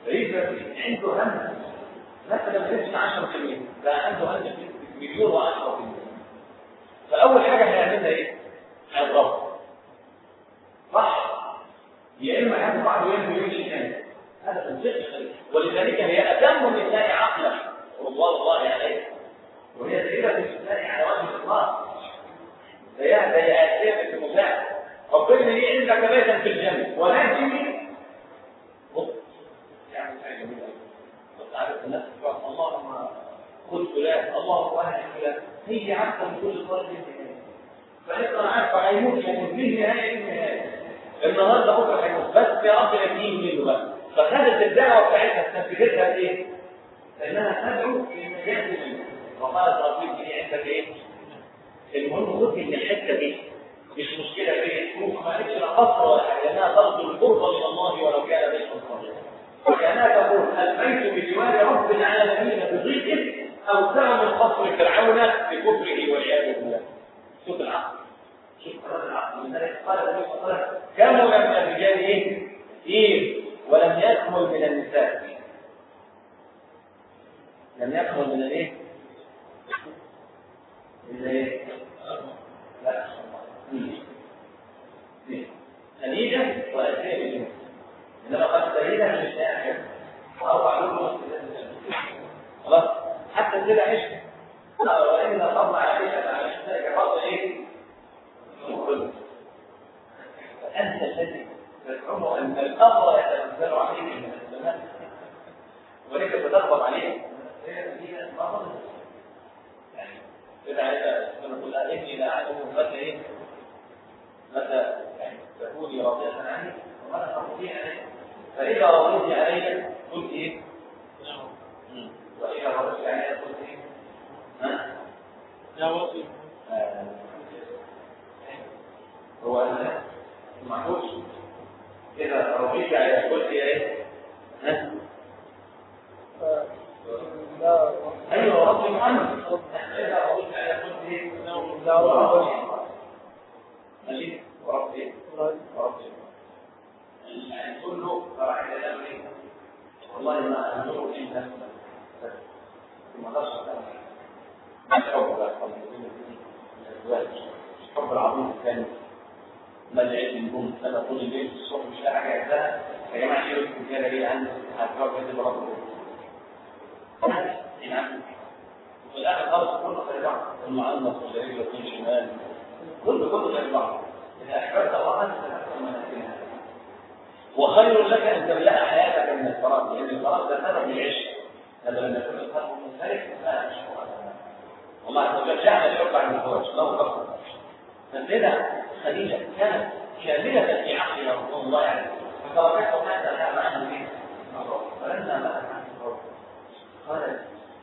ريبة عنده هم مثلا بنسبة 10% بقى عنده هم مليون و10% فأول حاجة هيعملها إيه؟ هيضرب صح؟ يا إما هيطلع وينزل ويمشي تاني هذا الفقه ولذلك هي أتم النساء عقلا والله الله عليه وهي سيدة النساء على وجه الله زيها زي آسيا في المساعد ربنا ليه عندك بيتا في الجنة ولكن بص يعني حاجة جميلة بس عارف الناس تقول اللهم خذ فلان اللهم اهل فلان هي عارفة من كل طالب انتهاء فنبقى عارفة هيموت هيموت ليه نهاية النهاية النهارده بكره هيموت بس يا رب يدين منه بقى فخدت الدعوه بتاعتها استنفذتها بايه؟ لانها تدعو للنجاه منه وقالت ربي دي عندك ايه؟ المهم خد من الحته دي مش مشكله في روح ما قالتش لا قصر ولا حاجه لانها ترجو القرب من الله ولو كان بيتا صغيرا وكانها تقول البيت بجوار رب العالمين بضيق او سهم من قصر فرعون بكفره والعياذ بالله صوت العقل شوف قرار العقل من ذلك قال النبي صلى الله عليه وسلم كمل من الرجال ايه؟ ايه ولم يكمل من النساء لم يكمل من الايه؟ الا ايه؟ لا خديجة وأسير بجنة إنما قد سيدة مش ناحية وأربع لهم خلاص حتى كده عشت وإن الفضل عليك على ذلك فضل إيه؟ مخرج فأنت الذي تزعم أن الأمر يتنزل عليك من السماء ولك تتغضب عليه كده عايزة نقول إني لا أعلم متى إيه متى يعني تكوني راضية عني ومتى ترضي علي فإذا رضيت علي قلت إيه؟ وإذا رضيت علي قلت إيه؟ ها؟ يا وصي هو أنا معقول كده رضيت علي قلت إيه؟ ها؟ أيوه رضي محمد إذا رضيت علي قلت إيه؟ لا وصي ماشي وربي وربي يعني كله فرع الامر والله ما انظر الا ثم نشر الحب لا الازواج الحب العظيم كان مدعي منهم انا طول الليل الصبح مش لاقي حاجه اكلها يا جماعه شيلوا الرجاله دي عندي هتروح بيت برضه وفي الاخر خالص كله زي بعض المعنص والرجل يكون شمال كله كله زي بعض إذا أحببت الله أنت تكون منازلها وخير لك أن تملأ حياتك من الفراغ لأن الفراغ ده سبب العشق هذا لما يكون القلب منسلك فلا يشعر والله عز وجل جعل الحب عن الزواج له فقط فالسيدة خديجة كانت كاملة في عقلها رضوان الله عليه فتركته حتى كان عنه به فلما مات عنه الزواج قالت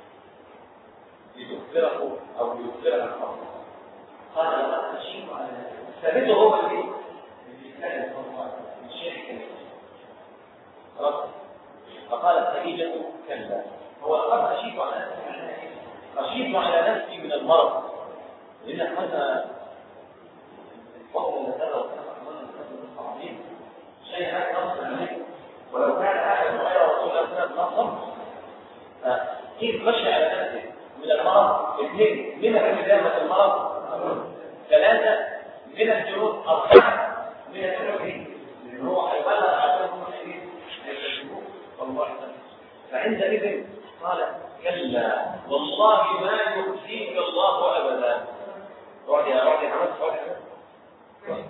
لتخبره أو ليخبرها الخبر قال لقد خشيت على ثابته هو اللي اللي كان الشيخ خلاص فقالت خديجة كلا هو قد خشيت على نفسي خشيت على نفسي من المرض لأنك متى وهو متسرع عظيم شيء هذا نص عليه ولو كان أحد غير رسول الله صلى الله عليه وسلم كيف خشي على نفسه من المرض اثنين من التزامة المرض ثلاثة من الجنود أربعة من الجنود لأن هو هيبلغ عشان والله فعندئذ قال كلا والله ما يخزيك الله أبدا اقعد يا اقعد يا حمد اقعد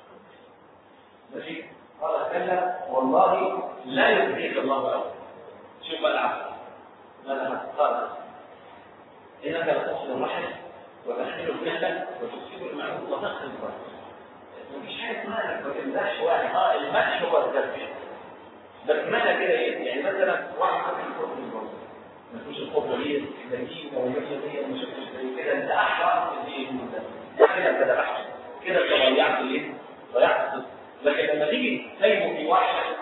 ماشي قال كلا والله لا يخزيك الله أبدا شوف بقى العقل ماذا قال إنك لتصل الرحم وتحمل الجهل وتكسب المعروف وتخرج الواجب مفيش حاجه اسمها انك ما تمدحش واحد اه المدح هو التربيه بس معنى كده ايه؟ يعني مثلا واحد ممكن يكون في الجو ما تكونش الخطوه دي ذكيه وماشيه هي مش زي كده انت احرى من دي ده كده انت ذبحت كده انت ضيعت الايه؟ ضيعت الصدق لكن لما تيجي تسيبه في واحد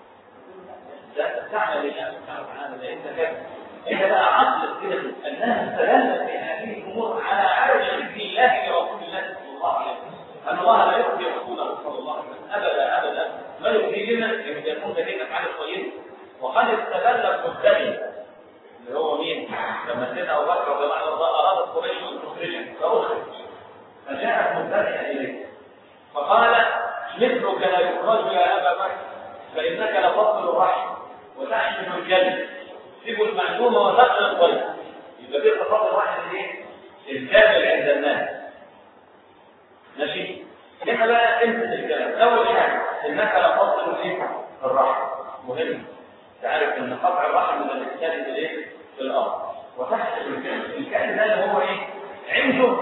تعمل لله سبحانه وتعالى ده انت كده انت بقى عقلك كده انها استدلت في هذه الامور على عدم حب الله لرسول الله صلى الله عليه وسلم ان الله لا يرضي رسوله صلى الله عليه وسلم ابدا ابدا ما يرضي لنا ان يكون لدينا افعال كويسه وقد استدل المبتدئ اللي هو مين؟ لما سيدنا ابو بكر رضي الله عنه اراد قريش ان تخرجه فاخرج فجاءت مبتدئه اليه فقال مثلك لا يخرج يا ابا بكر فانك لتصل الرحم وتحمل الجنه تسيب المعلومه وتقل الطيب يبقى دي تفضل واحد ايه؟ الكامل عند الناس ماشي؟ هنا بقى امسك الكلام اول حاجه انك لتصل الايه؟ الرحم مهم تعرف ان قطع الرحم من الانسان في الايه؟ في الارض وتحت الكائن الكائن ده اللي هو ايه؟ عنده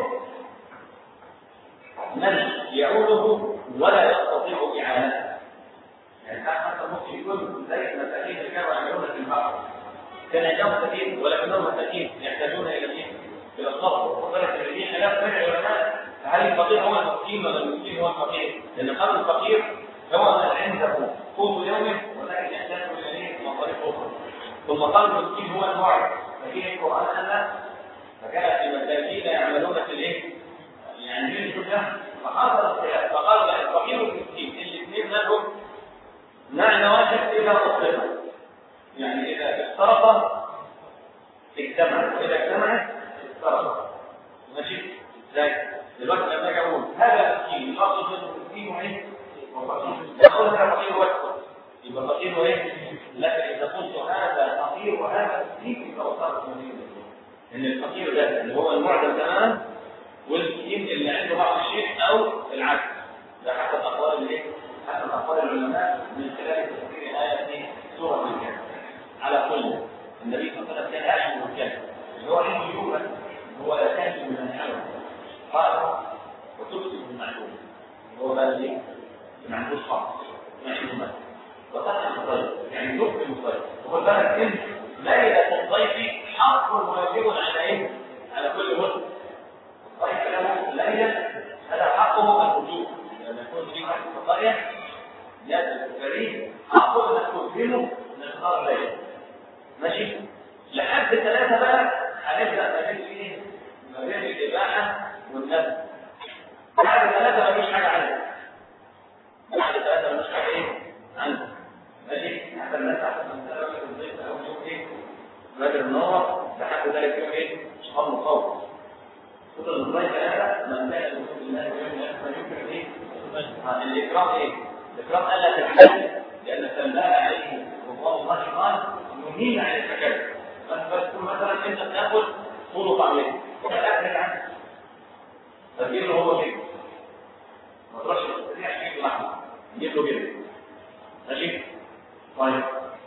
من يعوده ولا يستطيع اعانته يعني حتى ممكن يكون زي المساكين اللي كانوا يعملون في البحر كان عندهم مساكين ولكنهم مساكين يحتاجون الى ايه؟ الى الصبر وقالت ان في خلاف بين العلماء هل الفقير هو المسكين ولا المسكين هو الفقير؟ لان قبل الفقير هو من عنده قوت يومه ولكن يحتاج الى ايه؟ مصاريف اخرى ثم قال المسكين هو المعرض ففيه القران ان فكان في مساكين يعملون في الايه؟ يعني في الدنيا فحصل اختلاف فقال الفقير والمسكين الاثنين لهم معنى واحد اذا اطلقا يعني اذا افترقا اجتمعت واذا اجتمعت افترقا ماشي ازاي؟ دلوقتي لما اجي اقول هذا مسكين الاصل منه مسكين وايه؟ وفقير يقول هذا فقير واسكت يبقى فقير وايه؟ لكن اذا قلت هذا فقير وهذا مسكين يبقى وصلت من ان الفقير ده اللي هو المعدم تماما والمسكين اللي عنده بعض الشيء او العكس ده حسب اقوال الايه؟ حسب اقوال العلماء من خلال تفسير ايه سوره الكهف على كل النبي صلى الله عليه وسلم كان يعلم الكهف اللي هو عنده يوبا هو لا كان من العلم قال وتكتب المعلوم هو بقى ايه؟ ما عندوش خاص ما عنده مال وتحت الطيب يعني يكتب الطيب وخد بالك انت ليله الضيف حق واجب على ايه؟ على كل مسلم الضيف له ليله هذا حقه الوجوب لما يكون في واحد في القريه لازم الفريق حقه انك تكرمه مقدار ليله ماشي لحد ثلاثه بقى هنبدا ما بين ايه؟ ما بين الاباحه والندب بعد ثلاثه ما فيش حاجه عنه بعد ثلاثه ما فيش حاجه ايه؟ عنه ماشي حتى الناس احسن من ثلاثه الضيف او يوم ايه؟ بدر النار لحد ذلك يوم ايه؟ شهر مصور كتب الضيف هذا من كان يؤمن بالله واليوم الاخر يمكن ايه؟ الاكرام ايه؟ الاكرام الا تتحدث لان سلمان عليه رضوان الله قال يمين عن التكلم بس تكون مثلا انت بتاكل فول وطعميه الاكل عنه فتجيب له هو كده ما تروحش تستطيع تجيب له لحمه تجيب له كده ماشي؟ طيب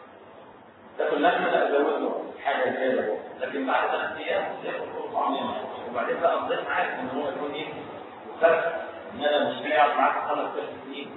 تاكل لحمه لا زود له حاجه زياده لكن بعد ثلاث ايام ياكل فول وطعميه وبعدين بقى الضيف عارف ان هو يكون ايه؟ فرق ان انا مش هيقعد معاك خمس ست سنين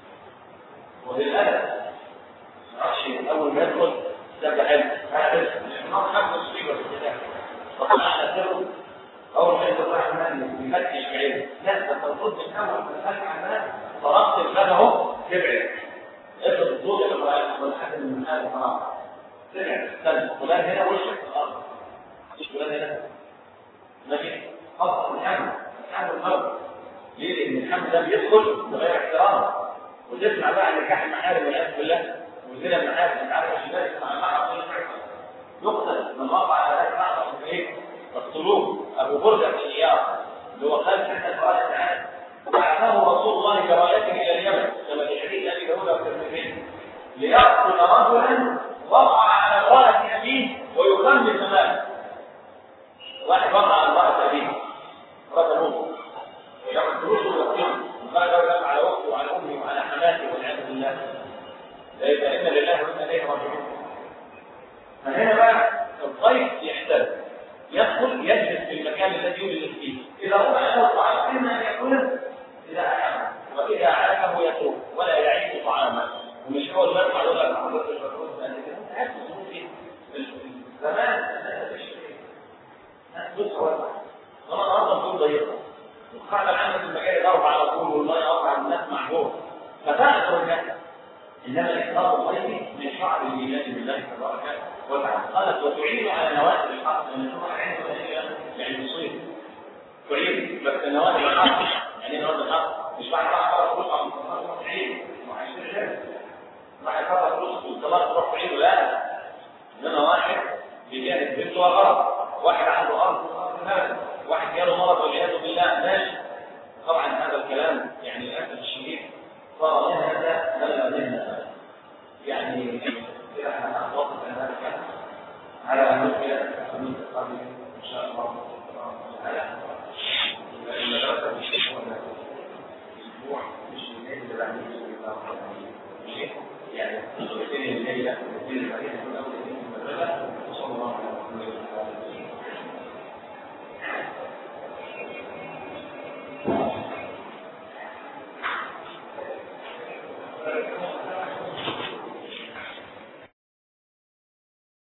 وللاسف ما اعرفش اول ما يدخل سبع حلو هذا ما حد مصيبه في الكتاب فطلع على سره اول ما يدخل راح مال يفتش بعينه لا انت المفروض من اول ما دخلت على الناس طرقت الباب اهو تبعد افرض الضوء اللي طلع ولا حد من هذا خلاص تبعد استنى فلان هنا وشك في الارض مش فلان هنا ماشي اصلا الحمل الحمل الغرب ليه؟ لان الحمل ده بيدخل بغير احترام وتسمع بقى عن نكاح المحارم والعياذ بالله وزنا المحارم انت عارف عشان ده يسمع المحرم يقتل من وقع على ذلك محرم في ايه؟ الصلوب ابو برده بن اياس اللي هو خالد حتى قال تعالى بعثه رسول الله برايته الى اليمن كما في حديث ابي داود والترمذي ليقتل رجلا وقع على امراه ابيه ويخمس ماله واحد وقع على امراه ابيه امراه ابوه ويعمل فلوس ويقتله وقال له على وقته وعلى امه وعلى حماته والعياذ بالله فإن لله وإنا إليه راجعون فهنا بقى الضيف يحتاج يدخل يجلس في المكان الذي يجلس فيه إذا وضع له طعام إما أن يأكله إذا أحب وإذا عرفه يترك ولا يعيش طعاما ومش هو المرفع ولا محمد المفروض أن أنت عارف زمان الناس تشتري ناس بص ولا طبعا الأرض تكون ضيقة والقاعدة العامة في المجال ضرب على طول والمية أقع الناس معجور فتأثر الناس انما الاكرام الضيف من شعب الايمان بالله تبارك وتعالى قالت وتعين على نوازل الحق لان هو عنده يعني مصير تعين بس نوازل الحق يعني نوازل الحق مش بعد راح فرق فلوس على المصطلح تعين ما هيشتري راح يفرق فلوس والصلاه تروح تعين لا يجاهد بنته غلط واحد عنده ارض هذا واحد جاله مرض والعياذ بالله ماشي طبعا هذا الكلام